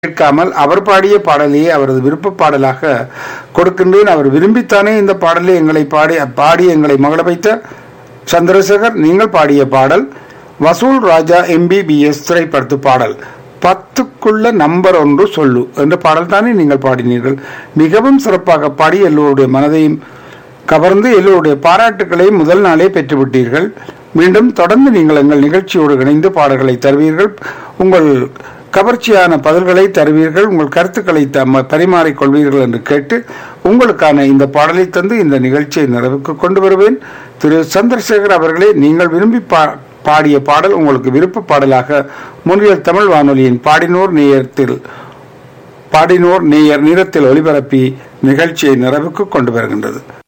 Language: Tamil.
கேட்காமல் அவர் பாடிய பாடலையே அவரது விருப்ப பாடலாக கொடுக்கின்றேன் அவர் விரும்பித்தானே இந்த பாடலை எங்களை பாடி பாடி எங்களை மகள வைத்த சந்திரசேகர் நீங்கள் பாடிய பாடல் வசூல் ராஜா எம்பிபிஎஸ் திரைப்படத்து பாடல் பத்துக்குள்ள நம்பர் ஒன்று சொல்லு என்ற பாடல் தானே நீங்கள் பாடினீர்கள் மிகவும் சிறப்பாக பாடி எல்லோருடைய மனதையும் கவர்ந்து எல்லோருடைய பாராட்டுக்களையும் முதல் நாளே பெற்றுவிட்டீர்கள் மீண்டும் தொடர்ந்து நீங்கள் எங்கள் நிகழ்ச்சியோடு இணைந்து பாடல்களை தருவீர்கள் உங்கள் கவர்ச்சியான பதில்களை தருவீர்கள் உங்கள் கருத்துக்களை தம்ம பரிமாறிக் கொள்வீர்கள் என்று கேட்டு உங்களுக்கான இந்த பாடலை தந்து இந்த நிகழ்ச்சியை நிறைவுக்கு கொண்டு வருவேன் திரு சந்திரசேகர் அவர்களே நீங்கள் விரும்பி பா பாடிய பாடல் உங்களுக்கு விருப்ப பாடலாக முன்னியல் தமிழ் வானொலியின் பாடினோர் நேயத்தில் பாடினோர் நேயர் நிறத்தில் ஒலிபரப்பி நிகழ்ச்சியை நிறைவுக்கு கொண்டு வருகின்றது